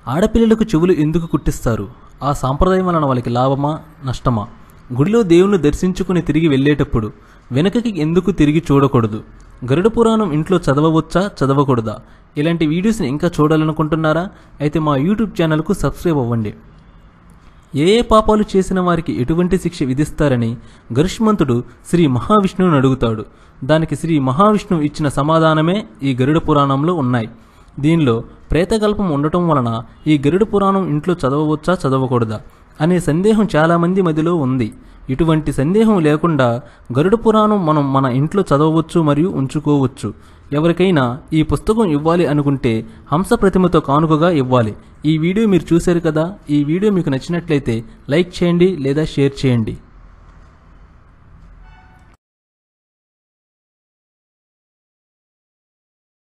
ఆడపిల్లలకు చెవులు ఎందుకు కుట్టిస్తారు ఆ సాంప్రదాయం వలన వాళ్ళకి లాభమా నష్టమా గుడిలో దేవుణ్ణి దర్శించుకుని తిరిగి వెళ్ళేటప్పుడు వెనకకి ఎందుకు తిరిగి చూడకూడదు గరుడ పురాణం ఇంట్లో చదవవచ్చా చదవకూడదా ఇలాంటి వీడియోస్ని ఇంకా చూడాలనుకుంటున్నారా అయితే మా యూట్యూబ్ ఛానల్కు సబ్స్క్రైబ్ అవ్వండి ఏ ఏ పాపాలు చేసిన వారికి ఎటువంటి శిక్ష విధిస్తారని గరుష్మంతుడు శ్రీ మహావిష్ణువుని అడుగుతాడు దానికి శ్రీ మహావిష్ణువు ఇచ్చిన సమాధానమే ఈ గరుడ పురాణంలో ఉన్నాయి దీనిలో ప్రేతకల్పం ఉండటం వలన ఈ గరుడ పురాణం ఇంట్లో చదవవచ్చా చదవకూడదా అనే సందేహం చాలామంది మదిలో ఉంది ఇటువంటి సందేహం లేకుండా గరుడ పురాణం మనం మన ఇంట్లో చదవవచ్చు మరియు ఉంచుకోవచ్చు ఎవరికైనా ఈ పుస్తకం ఇవ్వాలి అనుకుంటే హంస ప్రతిమతో కానుకగా ఇవ్వాలి ఈ వీడియో మీరు చూశారు కదా ఈ వీడియో మీకు నచ్చినట్లయితే లైక్ చేయండి లేదా షేర్ చేయండి